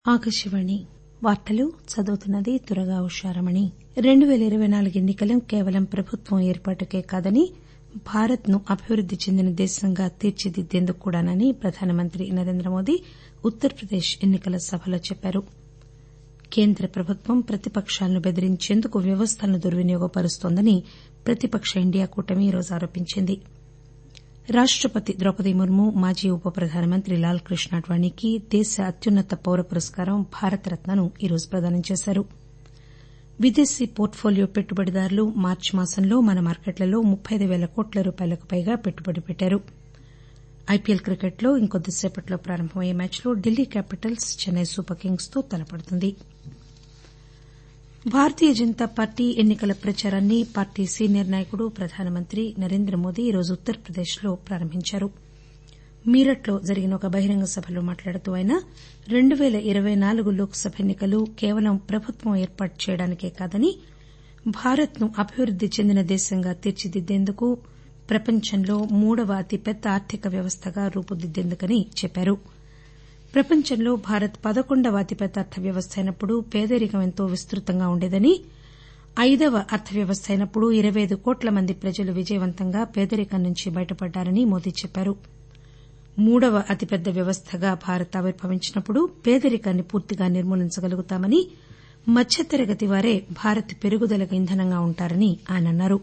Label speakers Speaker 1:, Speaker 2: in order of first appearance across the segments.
Speaker 1: ఆకాశవాణి వార్తలు చదువుతున్నది దుర్గా ఉషారమణి రెండు పేల ఇరవై నాలుగు ఎన్ని కలు కేవలం ప్రభుత్వం ఏర్పాటుకే కాదని భారత్ ను అభివృద్ది చెందిన దేశంగా తీర్చిదిద్దేందుకు కూడానని ప్రధానమంత్రి నరేంద్రమోదీ ఉత్తరప్రదేశ్ ఎన్ని కల సభలో చెప్పారు కేంద్ర ప్రభుత్వం ప్రతిపకాలను బెదిరించేందుకు వ్యవస్థలను దుర్వినియోగపరుస్తోందని ప్రతిపక్ష ఇండియా కూటమి ఈరోజు ఆరోపించింది రాష్టపతి ద్రౌపది ముర్ము మాజీ ఉప ప్రధానమంత్రి లాల్ కృష్ణ అడ్వాణీకి దేశ అత్యున్నత పౌర పురస్కారం భారతరత్నను ఈరోజు ప్రదానం చేశారు విదేశీ పోర్ట్ ఫోలియో పెట్టుబడిదారులు మార్చి మాసంలో మన మార్కెట్లలో ముప్పై అయిదు పేల కోట్ల రూపాయలకు పైగా పెట్టుబడి పెట్టారు ఐపీఎల్ క్రికెట్లో ఇంకొద్దిసేపట్లో ప్రారంభమయ్యే మ్యాచ్లో Delhi Capitals Chennai Super Kings తో తలపడుతుంది భారతీయ జనతా పార్టీ ఎన్ని కల ప్రచారాన్ని పార్టీ సీనియర్ నాయకుడు ప్రధానమంత్రి నరేంద్రమోదీ ఈరోజు ఉత్తరప్రదేశ్ లో ప్రారంభించారు మీరట్ లో జరిగిన ఒక బహిరంగ సభలో మాట్లాడుతూ ఆయన రెండు పేల ఇరవై నాలుగు లోక్ సభ ఎన్ని కలు కేవలం ప్రభుత్వం ఏర్పాటు చేయడానికే కాదని భారత్ ను అభివృద్ది చెందిన దేశంగా తీర్చిదిద్దేందుకు ప్రపంచంలో మూడవ అతిపెద్ద ఆర్థిక వ్యవస్థగా రూపుదిద్దేందుకని చెప్పారు ప్రపంచంలో భారత్ పదకొండవ అతిపెద్ద అర్థవ్యవస్థ అయినప్పుడు పేదరికం ఎంతో విస్తృతంగా ఉండేదని ఐదవ అర్థవ్యవస్థ అయినప్పుడు ఇరవై అయిదు కోట్ల మంది ప్రజలు విజయవంతంగా పేదరికం నుంచి బయటపడ్డారని మోదీ చెప్పారు మూడవ అతిపెద్ద వ్యవస్థగా భారత్ ఆవిర్భవించినప్పుడు పేదరికాన్ని పూర్తిగా నిర్మూలించగలుగుతామని మధ్యతరగతి వారే భారత్ పెరుగుదలకు ఇంధనంగా ఉంటారని ఆయన అన్నారు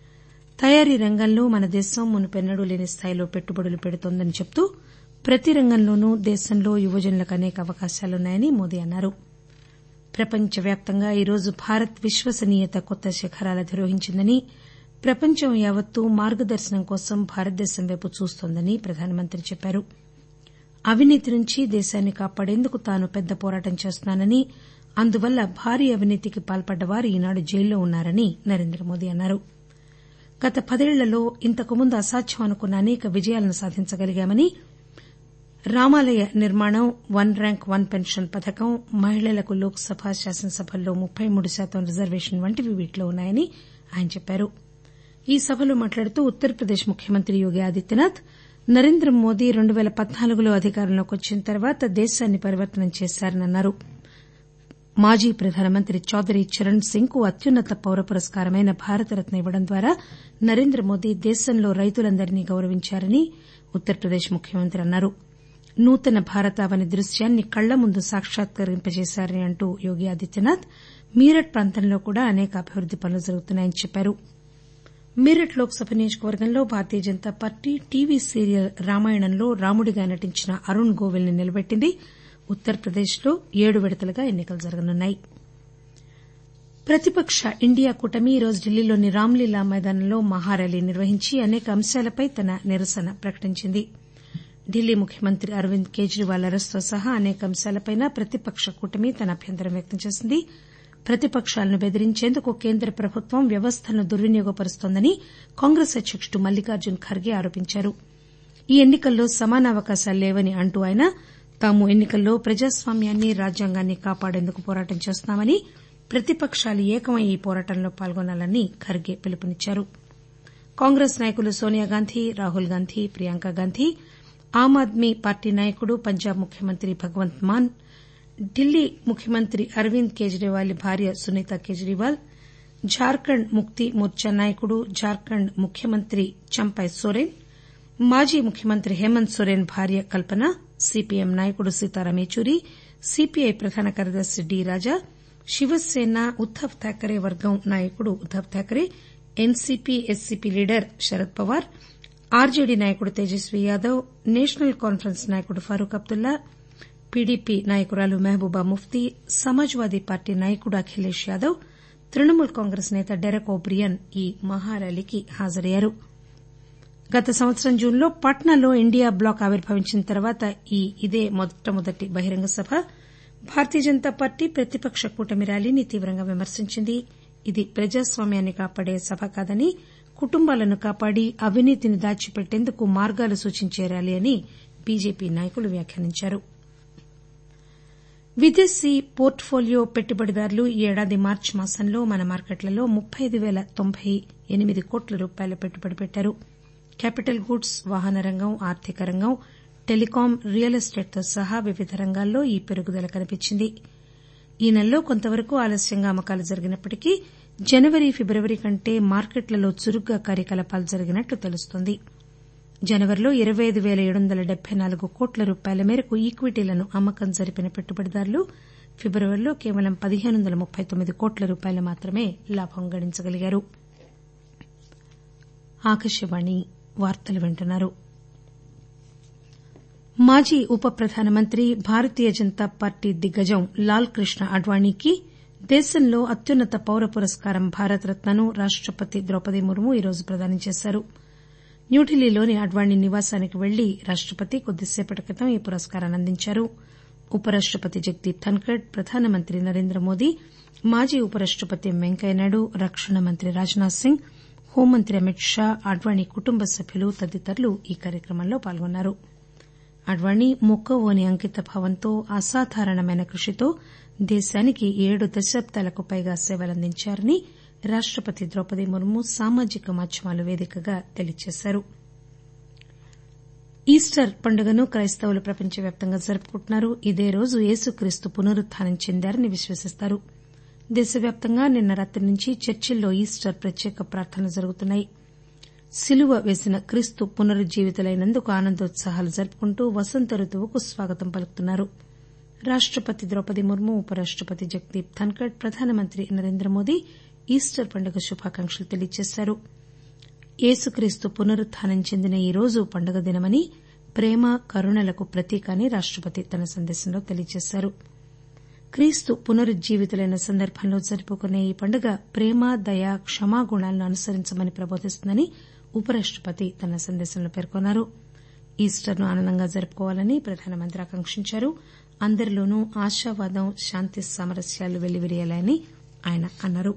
Speaker 1: తయారీ రంగంలో మన దేశం మునుపెన్నడూ లేని స్థాయిలో పెట్టుబడులు పెడుతోందని చెబుతూ ప్రతి రంగంలోనూ దేశంలో యువజనులకు అనేక అవకాశాలున్నాయని మోదీ అన్నారు ప్రపంచవ్యాప్తంగా ఈరోజు భారత్ విశ్వసనీయత కొత్త శిఖరాలు అధిరోహించిందని ప్రపంచం యావత్తూ మార్గదర్శనం కోసం భారతదేశం వైపు చూస్తోందని ప్రధానమంత్రి చెప్పారు అవినీతి నుంచి దేశాన్ని కాపాడేందుకు తాను పెద్ద పోరాటం చేస్తున్నానని అందువల్ల భారీ అవినీతికి పాల్పడ్డవారు ఈనాడు జైల్లో ఉన్నారని నరేంద్రమోదీ అన్నారు గత పదేళ్లలో ఇంతకుముందు అసాధ్యం అనుకున్న అనేక విజయాలను సాధించగలిగామని రామాలయ నిర్మాణం వన్ ర్యాంక్ వన్ పెన్షన్ పథకం మహిళలకు లోక్ సభ శాసనసభల్లో ముప్పై మూడు శాతం రిజర్వేషన్ వంటివి వీటిలో ఉన్నాయని ఆయన చెప్పారు ఈ సభలో మాట్లాడుతూ ఉత్తరప్రదేశ్ ముఖ్యమంత్రి యోగి ఆదిత్యనాథ్ నరేంద్రమోదీ రెండు పేల పద్నాలుగులో అధికారంలోకి వచ్చిన తర్వాత దేశాన్ని పరివర్తనం చేశారని అన్నారు మాజీ ప్రధానమంత్రి చౌదరి చరణ్ సింగ్ కు అత్యున్నత పౌర పురస్కారమైన భారతరత్న ఇవ్వడం ద్వారా నరేంద్రమోదీ దేశంలో రైతులందరినీ గౌరవించారని ఉత్తరప్రదేశ్ ముఖ్యమంత్రి అన్నారు నూతన భారతావని దృశ్యాన్ని కళ్ల ముందు సాక్షాత్కరింపజేశారని అంటూ యోగి ఆదిత్యనాథ్ మీరట్ ప్రాంతంలో కూడా అనేక అభివృద్ది పనులు జరుగుతున్నాయని చెప్పారు మీరట్ లోక్ సభ నియోజకవర్గంలో Bharatiya Janata Party TV serial రామాయణంలో రాముడిగా నటించిన అరుణ్ గోవిల్ ని నిలబెట్టింది ఉత్తరప్రదేశ్ లో ఏడు విడతలుగా ఎన్ని కలు జరగనున్నాయి ప్రతిపక్ష ఇండియా కూటమి ఈరోజు ఢిల్లీలోని రాంలీలా మైదానంలో మహార్యాలీ నిర్వహించి అనేక అంశాలపై తన నిరసన ప్రకటించింది ఢిల్లీ ముఖ్యమంత్రి అరవింద్ కేజ్రీవాల్ అరెస్టుతో సహా అనేక అంశాలపై ప్రతిపక్ష కూటమి తన అభ్యంతరం వ్యక్తం చేసింది ప్రతిపకాలను బెదిరించేందుకు కేంద్ర ప్రభుత్వం వ్యవస్థలను దుర్వినియోగపరుస్తోందని కాంగ్రెస్ అధ్యకుడు మల్లికార్జున్ ఖర్గే ఆరోపించారు ఈ ఎన్ని కల్లో సమానావకాశాలు లేవని అంటూ ఆయన తాము ఎన్ని కల్లో ప్రజాస్వామ్యాన్ని రాజ్యాంగాన్ని కాపాడేందుకు పోరాటం చేస్తున్నామని ప్రతిపకాలు ఏకమై ఈ పోరాటంలో పాల్గొనాలని ఖర్గే పిలుపునిచ్చారు కాంగ్రెస్ నాయకులు సోనియాగాంధీ రాహుల్ గాంధీ ప్రియాంకాగాంధీ ఆమ్ ఆద్మీ పార్టీ నాయకుడు పంజాబ్ ముఖ్యమంత్రి భగవంత్ మాన్ ఢిల్లీ ముఖ్యమంత్రి అరవింద్ కేజ్రీవాల్ భార్య సునీత కేజ్రీవాల్ జార్ఖండ్ ముక్తి మోర్చా నాయకుడు జార్ఖండ్ ముఖ్యమంత్రి చంపై సోరెన్ మాజీ ముఖ్యమంత్రి హేమంత్ సోరెన్ భార్య కల్పన సీపీఎం నాయకుడు సీతారాం ఏచూరి సీపీఐ ప్రధాన కార్యదర్శి డి రాజా శివసేన ఉద్దవ్ థాకరే వర్గం నాయకుడు Uddhav Thackeray NCP SCP leader Sharad Pawar RJD నాయకుడు తేజస్వీ యాదవ్ నేషనల్ కాన్పరెన్స్ నాయకుడు ఫరూక్ అబ్దుల్లా పీడీపీ నాయకురాలు మెహబూబా ముఫ్తీ సమాజ్వాదీ పార్టీ నాయకుడు అఖిలేష్ యాదవ్ తృణమూల్ కాంగ్రెస్ నేత డెరెక్ ఓబ్రియన్ ఈ మహార్యాలీకి హాజరయ్యారు గత సంవత్సరం జూన్లో పాట్నాలో ఇండియా బ్లాక్ ఆవిర్భవించిన తర్వాత ఈ ఇదే మొట్టమొదటి బహిరంగ సభ భారతీయ జనతా పార్టీ ప్రతిపక్ష కూటమి ర్యాలీని తీవ్రంగా విమర్శించింది ఇది ప్రజాస్వామ్యాన్ని కాపాడే సభ కాదని కుటుంబాలను కాపాడి అవినీతిని దాచిపెట్టేందుకు మార్గాలు సూచించే ర్యాలీ అని బీజేపీ నాయకులు వ్యాఖ్యానించారు విదేశీ పోర్ట్ ఫోలియో పెట్టుబడిదారులు ఈ ఏడాది మార్చి మాసంలో మన మార్కెట్లలో ముప్పై అయిదు పేల తొంభై ఎనిమిది కోట్ల రూపాయల పెట్టుబడి పెట్టారు క్యాపిటల్ గూడ్స్ వాహన రంగం ఆర్థిక రంగం టెలికాం రియల్ ఎస్టేట్ తో సహా వివిధ రంగాల్లో ఈ పెరుగుదల కనిపించింది ఈ నెలలో కొంతవరకు ఆలస్యంగా అమ్మకాలు జరిగినప్పటికీ జనవరి ఫిబ్రవరి కంటే మార్కెట్లలో చురుగ్గా కార్యకలాపాలు జరిగినట్లు తెలుస్తోంది జనవరిలో ఇరవై ఐదు పేల ఏడు వందల డెబ్బై నాలుగు కోట్ల రూపాయల మేరకు ఈక్విటీలను అమ్మకం జరిపిన పెట్టుబడిదారులు ఫిబ్రవరిలో కేవలం పదిహేను వందల ముప్పై తొమ్మిది కోట్ల రూపాయలు మాత్రమే లాభం గడించగలిగారు మాజీ ఉప ప్రధానమంత్రి భారతీయ జనతా పార్టీ దిగ్గజం లాల్ కృష్ణ అడ్వాణీకి దేశంలో అత్యున్నత పౌర పురస్కారం భారతరత్నను రాష్టపతి ద్రౌపది ముర్ము ఈరోజు ప్రదానం చేశారు న్యూఢిల్లీలోని అడ్వాణీ నివాసానికి పెళ్లి రాష్టపతి కొద్దిసేపటి క్రితం ఈ పురస్కారాన్ని అందించారు ఉపరాష్టపతి జగదీప్ ధన్కర్ ప్రధానమంత్రి నరేంద్రమోదీ మాజీ ఉపరాష్టపతి ఎం వెంకయ్యనాయుడు రక్షణ మంత్రి రాజ్నాథ్ సింగ్ హోంమంత్రి అమిత్ షా అడ్వాణీ కుటుంబ సభ్యులు తదితరులు ఈ కార్యక్రమంలో పాల్గొన్నారు అడ్వాణీ మొక్కవోని అంకితభావంతో అసాధారణమైన కృషితో దేశానికి ఏడు దశాబ్దాలకు పైగా సేవలందించారని రాష్టపతి ద్రౌపది ముర్ము సామాజిక మాధ్యమాల వేదికగా తెలియజేశారు ఈస్టర్ పండుగను క్రైస్తవులు ప్రపంచవ్యాప్తంగా జరుపుకుంటున్నారు ఇదే రోజు యేసుక్రీస్తు పునరుత్థానం చెందారని విశ్వసిస్తారు దేశవ్యాప్తంగా నిన్న రాత్రి నుంచి చర్చిల్లో ఈస్టర్ ప్రత్యేక ప్రార్థనలు జరుగుతున్నాయి శిలువ వేసిన క్రీస్తు పునరుజ్జీవితులైనందుకు ఆనందోత్సాహాలు జరుపుకుంటూ వసంత రుతువుకు స్వాగతం పలుకుతున్నారు రాష్టపతి ద్రౌపది ముర్ము ఉపరాష్టపతి జగదీప్ ధన్కర్ ప్రధానమంత్రి నరేంద్రమోదీ ఈస్టర్ పండుగ శుభాకాంక్షలు తెలియజేశారు యేసుక్రీస్తు పునరుత్థానం చెందిన ఈ రోజు పండుగ దినమని ప్రేమ కరుణలకు ప్రతీక అని రాష్టపతి తన సందేశంలో తెలియజేశారు క్రీస్తు పునరుజ్జీవితులైన సందర్భంలో జరుపుకునే ఈ పండుగ ప్రేమ దయ క్షమాగుణాలను అనుసరించమని ప్రబోధిస్తుందని ఉపరాష్టపతి తన సందేశంలో పేర్కొన్నారు ఈస్టర్ను ఆనందంగా జరుపుకోవాలని ప్రధానమంత్రి ఆకాంక్షించారు అందరిలోనూ ఆశావాదం శాంతి సామరస్యాలు వెల్లివిరియాలని ఆయన అన్నారు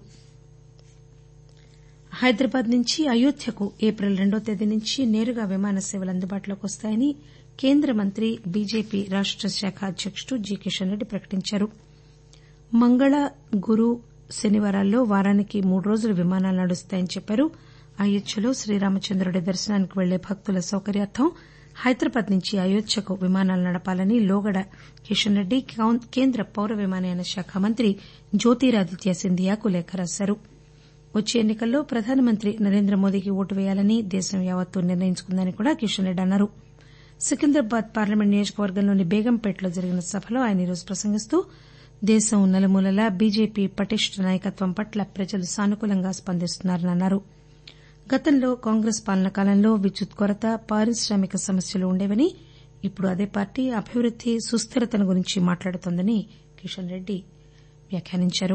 Speaker 1: హైదరాబాద్ నుంచి అయోధ్యకు ఏప్రిల్ రెండో తేదీ నుంచి నేరుగా విమాన సేవలు అందుబాటులోకి వస్తాయని కేంద్ర మంత్రి బీజేపీ రాష్ట శాఖ అధ్యకుడు జి కిషన్ రెడ్డి ప్రకటించారు మంగళ గురు శనివారాల్లో వారానికి మూడు రోజులు విమానాలు నడుస్తాయని చెప్పారు అయోధ్యలో శ్రీరామచంద్రుడి దర్శనానికి వెళ్లే భక్తుల సౌకర్యార్థం హైదరాబాద్ నుంచి అయోధ్యకు విమానాలు నడపాలని లోగడ కిషన్ రెడ్డి కేంద్ర పౌర విమానయాన శాఖ మంత్రి జ్యోతిరాదిత్య సింధియాకు లేఖ రాశారు వచ్చే ఎన్ని కల్లో ప్రధానమంత్రి నరేంద్రమోదీకి ఓటు పేయాలని దేశం యావత్తూ నిర్ణయించుకుందని కూడా కిషన్ రెడ్డి అన్నారు సికింద్రాబాద్ పార్లమెంట్ నియోజకవర్గంలోని బేగంపేటలో జరిగిన సభలో ఆయన ఈరోజు ప్రసంగిస్తూ దేశం నలుమూలలా బీజేపీ పటిష్ట నాయకత్వం పట్ల ప్రజలు సానుకూలంగా స్పందిస్తున్నారని అన్నారు గతంలో కాంగ్రెస్ పాలన కాలంలో విద్యుత్ కొరత పారిశ్రామిక సమస్యలు ఉండేవని ఇప్పుడు అదే పార్టీ అభివృద్ది సుస్దిరతను గురించి మాట్లాడుతోందని కిషన్ రెడ్డి వ్యాఖ్యానించారు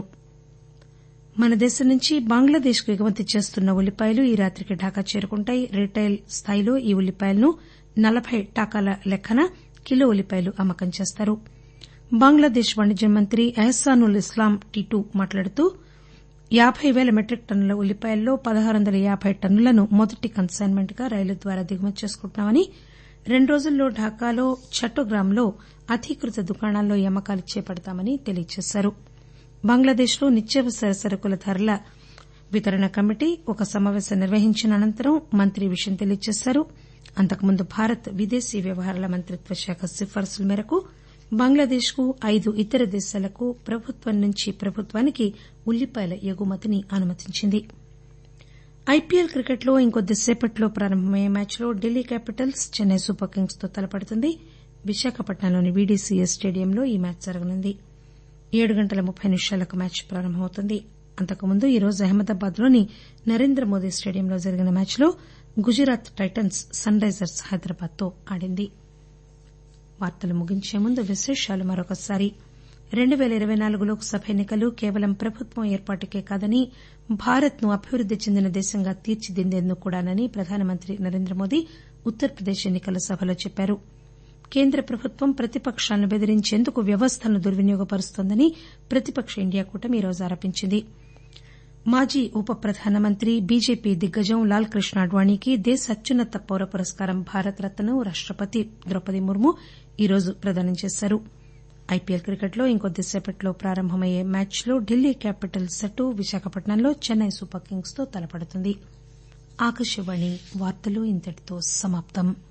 Speaker 1: మన దేశం నుంచి బంగ్లాదేశ్ కు ఎగుమతి చేస్తున్న ఉల్లిపాయలు ఈ రాత్రికి ఢాకా చేరుకుంటాయి రిటైల్ స్థాయిలో ఈ ఉల్లిపాయలను నలబై టాకాల లెక్కన కిలో ఉల్లిపాయలు అమ్మకం చేస్తారు బంగ్లాదేశ్ వాణిజ్య మంత్రి ఎహ్సానుల్ ఇస్లాం టిటు మాట్లాడుతూ యాబై పేల మెట్రిక్ టన్నుల ఉల్లిపాయల్లో పదహారు వందల యాబై టన్నులను మొదటి కన్సైన్మెంట్ గా రైలు ద్వారా దిగుమతి చేసుకుంటున్నామని రెండు రోజుల్లో ఢాకాలో చట్టోగ్రాంలో అధీకృత దుకాణాల్లో ఈ అమ్మకాలు చేపడతామని తెలియజేశారు బంగ్లాదేశ్ లో నిత్యావసర సరుకుల ధరల వితరణ కమిటీ ఒక సమాపేశం నిర్వహించిన అనంతరం మంత్రి ఈ విషయం తెలియజేశారు అంతకుముందు భారత్ విదేశీ వ్యవహారాల మంత్రిత్వ శాఖ సిఫార్సుల మేరకు బంగ్లాదేశ్ కు ఐదు ఇతర దేశాలకు ప్రభుత్వం నుంచి ప్రభుత్వానికి ఉల్లిపాయల ఎగుమతిని అనుమతించింది ఐపీఎల్ క్రికెట్లో ఇంకొద్దిసేపట్లో ప్రారంభమయ్యే మ్యాచ్లో Delhi Capitals Chennai Super Kings తో తలపడుతుంది విశాఖపట్నంలోని వీడీసీఎస్ స్టేడియంలో ఈ మ్యాచ్ జరగనుంది ఏడు గంటల ముప్పై నిమిషాలకు మ్యాచ్ ప్రారంభమవుతుంది అంతకుముందు ఈరోజు అహ్మదాబాద్ లోని నరేంద్రమోదీ స్టేడియంలో జరిగిన మ్యాచ్లో Gujarat Titans Sunrisers Hyderabad తో ఆడింది వార్తలు ముగించే ముందు విశేషాలు మరొకసారి రెండు పేల ఇరవై నాలుగు లోక్ సభ ఎన్ని కలు కేవలం ప్రభుత్వం ఏర్పాటుకే కాదని భారత్ ను అభివృద్ది చెందిన దేశంగా తీర్చిదిద్దేందుకు కూడానని ప్రధానమంత్రి నరేంద్రమోదీ ఉత్తరప్రదేశ్ ఎన్ని కల సభలో చెప్పారు కేంద్ర ప్రభుత్వం ప్రతిపకాలను బెదిరించేందుకు వ్యవస్థను దుర్వినియోగపరుస్తోందని ప్రతిపక్ష ఇండియా కూటమి ఈరోజు ఆరోపించింది మాజీ ఉప ప్రధానమంత్రి బీజేపీ దిగ్గజం లాల్ కృష్ణ అడ్వాణీకి దేశ అత్యున్నత పౌర పురస్కారం భారత రత్నను రాష్టపతి ద్రౌపది ముర్ము ఈరోజు ప్రదానం చేశారు ఐపీఎల్ క్రికెట్లో ఇంకొద్దిసేపట్లో ప్రారంభమయ్యే మ్యాచ్లో ఢిల్లీ క్యాపిటల్స్ జట్టు విశాఖపట్నంలో చెన్నై సూపర్ కింగ్స్ తో తలపడుతుంది